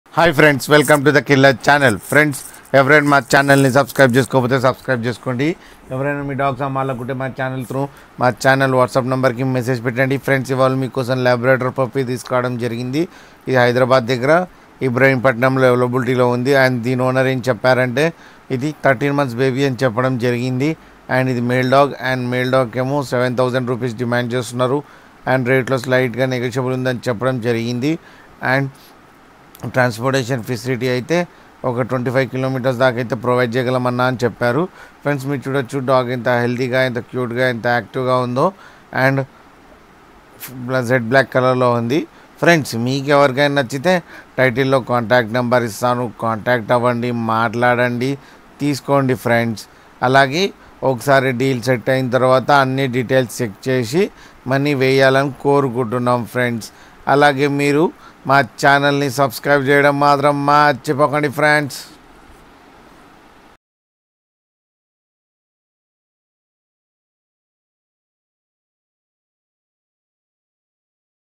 hi friends welcome to the killer channel friends ఎవరైనా మా ఛానల్ని సబ్స్క్రైబ్ చేసుకోకపోతే సబ్స్క్రైబ్ చేసుకోండి ఎవరైనా మీ డాగ్స్ అమ్మాలనుకుంటే మా ఛానల్ త్రూ మా ఛానల్ వాట్సాప్ నెంబర్కి మెసేజ్ పెట్టండి ఫ్రెండ్స్ ఇవాళ మీకోసం లాబొరేటర్ పప్పి తీసుకోవడం జరిగింది ఇది హైదరాబాద్ దగ్గర ఇబ్రహీంపట్నంలో అవైలబిలిటీలో ఉంది అండ్ దీని ఓనర్ ఏం చెప్పారంటే ఇది థర్టీన్ మంత్స్ బేబీ అని చెప్పడం జరిగింది అండ్ ఇది male dog and male dog ఏమో సెవెన్ థౌసండ్ రూపీస్ డిమాండ్ చేస్తున్నారు అండ్ రేట్లో స్లైట్గా నెగోషియబుల్ ఉందని చెప్పడం జరిగింది అండ్ ట్రాన్స్పోర్టేషన్ ఫెసిలిటీ అయితే ఒక ట్వంటీ ఫైవ్ కిలోమీటర్స్ దాకా అయితే ప్రొవైడ్ చేయగలమన్నా అని చెప్పారు ఫ్రెండ్స్ మీరు చూడొచ్చు డాగ్ ఎంత హెల్తీగా ఎంత క్యూట్గా ఎంత యాక్టివ్గా ఉందో అండ్ జెడ్ బ్లాక్ కలర్లో ఉంది ఫ్రెండ్స్ మీకు ఎవరికైనా నచ్చితే టైటిల్లో కాంటాక్ట్ నెంబర్ ఇస్తాను కాంటాక్ట్ అవ్వండి మాట్లాడండి తీసుకోండి ఫ్రెండ్స్ అలాగే ఒకసారి డీల్ సెట్ అయిన తర్వాత అన్ని డీటెయిల్స్ చెక్ చేసి మనీ వేయాలని కోరుకుంటున్నాం ఫ్రెండ్స్ అలాగే మీరు మా ఛానల్ని సబ్స్క్రైబ్ చేయడం మాత్రం మర్చిపోకండి ఫ్రెండ్స్